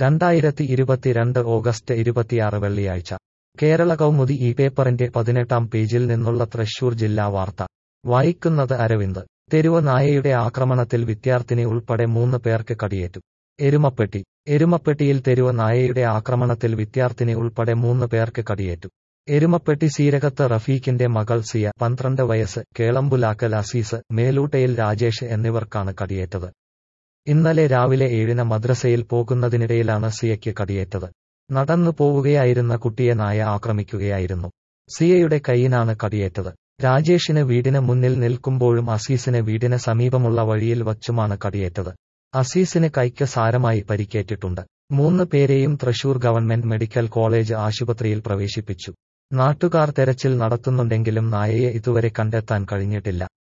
രണ്ടായിരത്തി ഇരുപത്തിരണ്ട് ഓഗസ്റ്റ് ഇരുപത്തിയാറ് വെള്ളിയാഴ്ച കേരള കൗമുദി ഈ പേപ്പറിന്റെ പതിനെട്ടാം പേജിൽ നിന്നുള്ള തൃശൂർ ജില്ലാ വാർത്ത വായിക്കുന്നത് അരവിന്ദ് തെരുവ് നായയുടെ ആക്രമണത്തിൽ വിദ്യാർത്ഥിനി ഉൾപ്പെടെ മൂന്ന് പേർക്ക് കടിയേറ്റു എരുമപ്പെട്ടി എരുമപ്പെട്ടിയിൽ തെരുവ് നായയുടെ ആക്രമണത്തിൽ വിദ്യാർത്ഥിനി ഉൾപ്പെടെ മൂന്ന് പേർക്ക് കടിയേറ്റു എരുമപ്പെട്ടി സീരകത്ത് റഫീഖിന്റെ മകൾ സിയ പന്ത്രണ്ട് വയസ്സ് കേളമ്പുലാക്കൽ അസീസ് മേലൂട്ടയിൽ രാജേഷ് എന്നിവർക്കാണ് കടിയേറ്റത് ഇന്നലെ രാവിലെ ഏഴിന് മദ്രസയിൽ പോകുന്നതിനിടയിലാണ് സിയയ്ക്ക് കടിയേറ്റത് നടന്നു പോവുകയായിരുന്ന കുട്ടിയെ നായ ആക്രമിക്കുകയായിരുന്നു സിയയുടെ കൈയിനാണ് കടിയേറ്റത് രാജേഷിന് വീടിന് മുന്നിൽ നിൽക്കുമ്പോഴും അസീസിന് വീടിന് സമീപമുള്ള വഴിയിൽ വച്ചുമാണ് കടിയേറ്റത് അസീസിന് കൈക്ക് സാരമായി പരിക്കേറ്റിട്ടുണ്ട് മൂന്ന് പേരെയും തൃശൂർ ഗവൺമെന്റ് മെഡിക്കൽ കോളേജ് ആശുപത്രിയിൽ പ്രവേശിപ്പിച്ചു നാട്ടുകാർ തെരച്ചിൽ നടത്തുന്നുണ്ടെങ്കിലും നായയെ ഇതുവരെ കണ്ടെത്താൻ കഴിഞ്ഞിട്ടില്ല